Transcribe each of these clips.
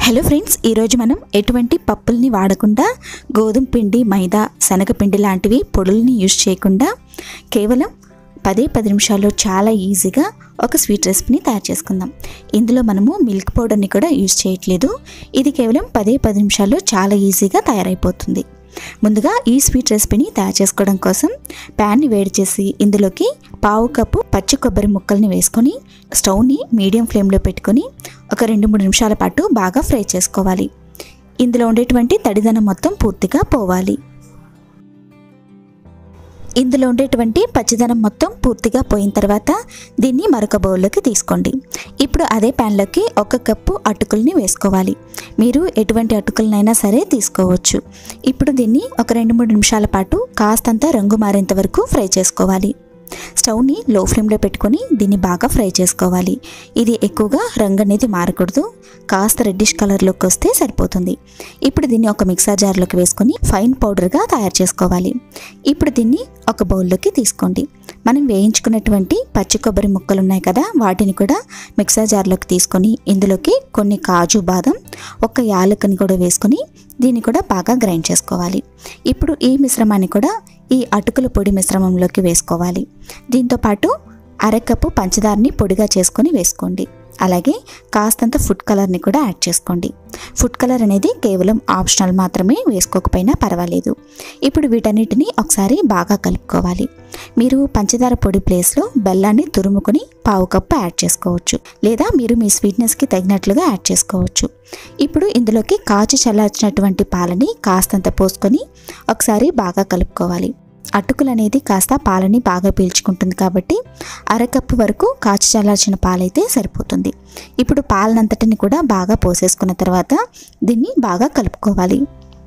hello friends ఈరోజు మనం ఎటువంటి పప్పుల్ని వాడకుండా గోధుమ పిండి మైదా శనగపిండి లాంటివి పొడుల్ని యూజ్ చేయకుండా కేవలం పదే పది నిమిషాల్లో చాలా ఈజీగా ఒక స్వీట్ రెసిపీని తయారు చేసుకుందాం ఇందులో మనము మిల్క్ పౌడర్ని కూడా యూజ్ చేయట్లేదు ఇది కేవలం పదే పది నిమిషాల్లో చాలా ఈజీగా తయారైపోతుంది ముందుగా ఈ స్వీట్ రెసిపీని తయారు చేసుకోవడం కోసం ప్యాన్ని వేడి చేసి ఇందులోకి పావు కప్పు పచ్చి కొబ్బరి ముక్కల్ని వేసుకొని స్టవ్ని మీడియం ఫ్లేమ్లో పెట్టుకొని ఒక రెండు మూడు నిమిషాల పాటు బాగా ఫ్రై చేసుకోవాలి ఇందులో ఉండేటువంటి తడిదనం మొత్తం పూర్తిగా పోవాలి ఇందులో ఉండేటువంటి పచ్చిదనం మొత్తం పూర్తిగా పోయిన తర్వాత దీన్ని మరొక బౌల్లోకి తీసుకోండి ఇప్పుడు అదే ప్యాన్లోకి ఒక కప్పు అటుకుల్ని వేసుకోవాలి మీరు ఎటువంటి అటుకులనైనా సరే తీసుకోవచ్చు ఇప్పుడు దీన్ని ఒక రెండు మూడు నిమిషాల పాటు కాస్తంత రంగు మారేంత వరకు ఫ్రై చేసుకోవాలి స్టవ్ని లో ఫ్లేమ్లో పెట్టుకొని దీన్ని బాగా ఫ్రై చేసుకోవాలి ఇది ఎక్కువగా రంగు అనేది మారకూడదు కాస్త రెడ్డిష్ కలర్లోకి వస్తే సరిపోతుంది ఇప్పుడు దీన్ని ఒక మిక్సర్ జార్లోకి వేసుకొని ఫైన్ పౌడర్గా తయారు చేసుకోవాలి ఇప్పుడు దీన్ని ఒక బౌల్లోకి తీసుకోండి మనం వేయించుకున్నటువంటి పచ్చి కొబ్బరి ముక్కలు ఉన్నాయి కదా వాటిని కూడా మిక్సర్ జార్లోకి తీసుకొని ఇందులోకి కొన్ని కాజు బాదం ఒక యాలకుని కూడా వేసుకొని దీన్ని కూడా బాగా గ్రైండ్ చేసుకోవాలి ఇప్పుడు ఈ మిశ్రమాన్ని కూడా ఈ అటుకుల పొడి మిశ్రమంలోకి వేసుకోవాలి దీంతో పాటు అరకప్పు పంచదారని పొడిగా చేసుకొని వేసుకోండి అలాగే కాస్తంత ఫుడ్ కలర్ని కూడా యాడ్ చేసుకోండి ఫుడ్ కలర్ అనేది కేవలం ఆప్షనల్ మాత్రమే వేసుకోకపోయినా పర్వాలేదు ఇప్పుడు వీటన్నిటిని ఒకసారి బాగా కలుపుకోవాలి మీరు పంచదార పొడి ప్లేస్లో బెల్లాన్ని తురుముకొని పావు కప్పు యాడ్ చేసుకోవచ్చు లేదా మీరు మీ స్వీట్నెస్కి తగినట్లుగా యాడ్ చేసుకోవచ్చు ఇప్పుడు ఇందులోకి కాచి చల్లార్చినటువంటి పాలని కాస్తంత పోసుకొని ఒకసారి బాగా కలుపుకోవాలి అటుకులు అనేది కాస్త పాలని బాగా పీల్చుకుంటుంది కాబట్టి అరకప్పు వరకు కాచి చల్లార్చిన పాలైతే సరిపోతుంది ఇప్పుడు పాలనంతటిని కూడా బాగా పోసేసుకున్న తర్వాత దీన్ని బాగా కలుపుకోవాలి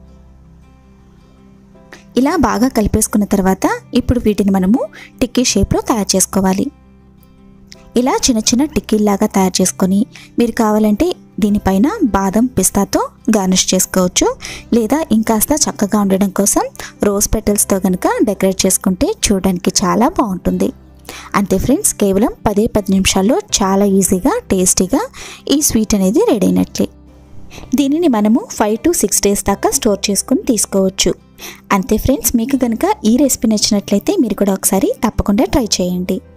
ఇలా బాగా కలిపేసుకున్న తర్వాత ఇప్పుడు వీటిని మనము టిక్కీ షేప్లో తయారు చేసుకోవాలి ఇలా చిన్న చిన్న టిక్కీల్లాగా తయారు చేసుకొని మీరు కావాలంటే దీనిపైన బాదం పిస్తాతో గార్నిష్ చేసుకోవచ్చు లేదా ఇంకాస్త చక్కగా ఉండడం కోసం రోజ్ పెటల్స్తో కనుక డెకరేట్ చేసుకుంటే చూడడానికి చాలా బాగుంటుంది అంతే ఫ్రెండ్స్ కేవలం పదే పది నిమిషాల్లో చాలా ఈజీగా టేస్టీగా ఈ స్వీట్ అనేది రెడీ అయినట్లే దీనిని మనము ఫైవ్ టు సిక్స్ డేస్ దాకా స్టోర్ చేసుకుని తీసుకోవచ్చు అంతే ఫ్రెండ్స్ మీకు కనుక ఈ రెసిపీ నచ్చినట్లయితే మీరు కూడా ఒకసారి తప్పకుండా ట్రై చేయండి